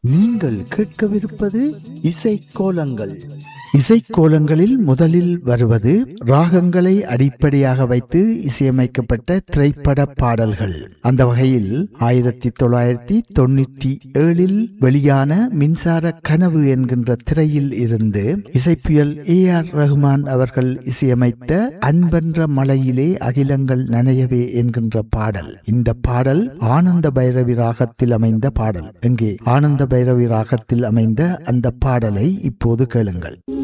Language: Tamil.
நீங்கள் கேட்கவிருப்பது இசைக்கோலங்கள் இசைக்கோலங்களில் முதலில் வருவது ராகங்களை அடிப்படையாக வைத்து இசையமைக்கப்பட்ட திரைப்பட பாடல்கள் அந்த வகையில் ஆயிரத்தி தொள்ளாயிரத்தி தொண்ணூற்றி ஏழில் வெளியான மின்சார கனவு என்கின்ற திரையில் இருந்து இசைப்புயல் ஏ ஆர் ரஹ்மான் அவர்கள் இசையமைத்த அன்பென்ற மலையிலே அகிலங்கள் நனையவே என்கின்ற பாடல் இந்த பாடல் ஆனந்த பைரவி ராகத்தில் அமைந்த பாடல் எங்கே ஆனந்த பைரவி ராகத்தில் அமைந்த அந்த பாடலை இப்போது கேளுங்கள்